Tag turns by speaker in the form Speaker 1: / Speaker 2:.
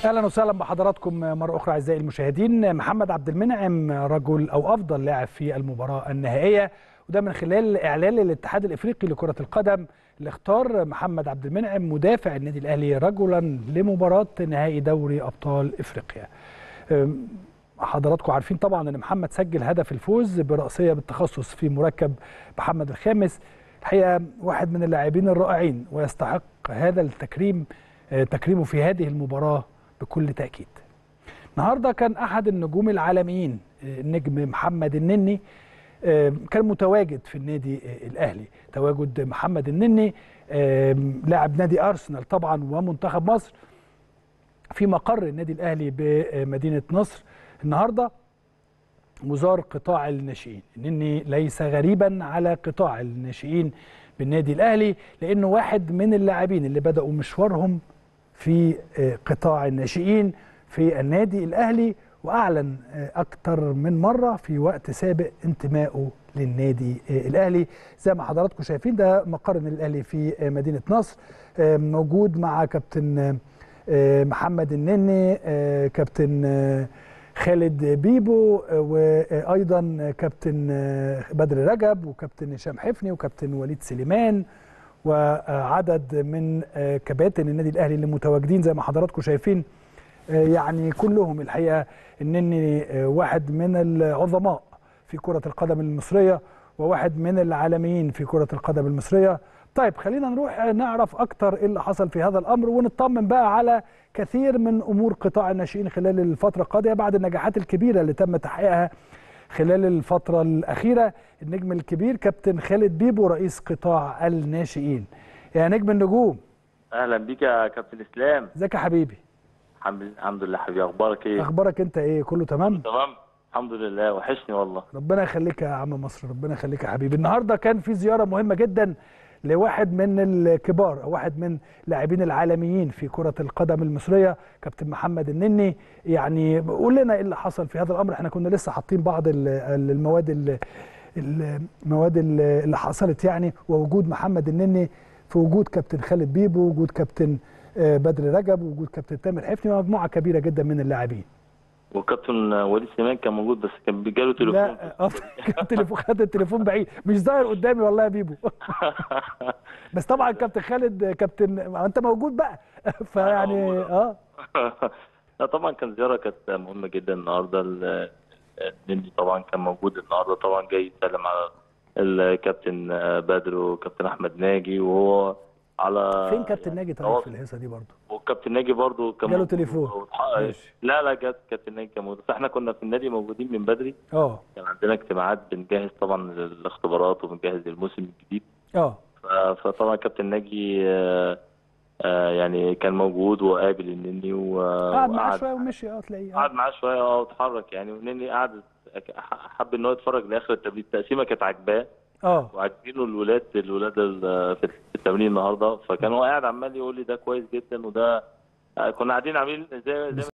Speaker 1: اهلا وسهلا بحضراتكم مره اخرى اعزائي المشاهدين محمد عبد المنعم رجل او افضل لاعب في المباراه النهائيه وده من خلال اعلان الاتحاد الافريقي لكره القدم اللي اختار محمد عبد المنعم مدافع النادي الاهلي رجلا لمباراه نهائي دوري ابطال افريقيا حضراتكم عارفين طبعا ان محمد سجل هدف الفوز براسيه بالتخصص في مركب محمد الخامس الحقيقه واحد من اللاعبين الرائعين ويستحق هذا التكريم تكريمه في هذه المباراه بكل تاكيد. النهارده كان احد النجوم العالميين النجم محمد النني كان متواجد في النادي الاهلي، تواجد محمد النني لاعب نادي ارسنال طبعا ومنتخب مصر في مقر النادي الاهلي بمدينه نصر النهارده وزار قطاع الناشئين النني ليس غريبا على قطاع الناشئين بالنادي الاهلي لانه واحد من اللاعبين اللي بداوا مشوارهم في قطاع الناشئين في النادي الاهلي واعلن اكثر من مره في وقت سابق انتمائه للنادي الاهلي زي ما حضراتكم شايفين ده مقر النادي الاهلي في مدينه نصر موجود مع كابتن محمد النني كابتن خالد بيبو وايضا كابتن بدر رجب وكابتن هشام حفني وكابتن وليد سليمان وعدد من كباتن النادي الاهلي اللي متواجدين زي ما حضراتكم شايفين يعني كلهم الحقيقه انني واحد من العظماء في كره القدم المصريه وواحد من العالميين في كره القدم المصريه طيب خلينا نروح نعرف اكتر ايه اللي حصل في هذا الامر ونطمن بقى على كثير من امور قطاع الناشئين خلال الفتره القادمه بعد النجاحات الكبيره اللي تم تحقيقها خلال الفتره الاخيره النجم الكبير كابتن خالد بيبو رئيس قطاع الناشئين يا نجم النجوم
Speaker 2: اهلا بيك يا كابتن اسلام
Speaker 1: ازيك يا حبيبي
Speaker 2: الحمد لله حبيبي اخبارك ايه
Speaker 1: اخبارك انت ايه كله تمام
Speaker 2: تمام الحمد لله وحشني والله
Speaker 1: ربنا يخليك يا عم مصر ربنا يخليك يا حبيبي النهارده كان في زياره مهمه جدا لواحد من الكبار او واحد من لاعبين العالميين في كره القدم المصريه كابتن محمد النني يعني قول لنا ايه اللي حصل في هذا الامر احنا كنا لسه حاطين بعض المواد المواد اللي حصلت يعني ووجود محمد النني في وجود كابتن خالد بيبو وجود كابتن بدر رجب وجود كابتن تامر حفني ومجموعه كبيره جدا من اللاعبين
Speaker 2: وكابتن وليد سليمان كان موجود بس كان جاله تليفون
Speaker 1: لا كان تليفون خد التليفون بعيد مش ظاهر قدامي والله يا بيبو بس طبعا كابتن خالد كابتن انت موجود بقى فيعني اه
Speaker 2: لا طبعا كان زياره كانت مهمه جدا النهارده النني طبعا كان موجود النهارده طبعا جاي يسلم على الكابتن بدر وكابتن احمد ناجي وهو على
Speaker 1: فين كابتن ناجي طيب في الهيصه دي برضه
Speaker 2: والكابتن ناجي برضه كان
Speaker 1: جاله تليفون
Speaker 2: لا لا جات كابتن ناجي كان موجود احنا كنا في النادي موجودين من بدري
Speaker 1: اه
Speaker 2: كان عندنا اجتماعات بنجهز طبعا للاختبارات وبنجهز للموسم الجديد
Speaker 1: اه
Speaker 2: فطبعا كابتن ناجي آه آه يعني كان موجود وقابل النني و
Speaker 1: قعد معاه شويه ومشي اه تلاقيه
Speaker 2: قعد معاه شويه اه واتحرك يعني والنني قعد حب ان هو يتفرج لاخر التمرين التقسيمه كانت عاجباه
Speaker 1: اه
Speaker 2: وعاجبينه الولاد الولاد في التمرين النهارده فكان هو قاعد عمال يقول لي ده كويس جدا وده كنا قاعدين عاملين زي زي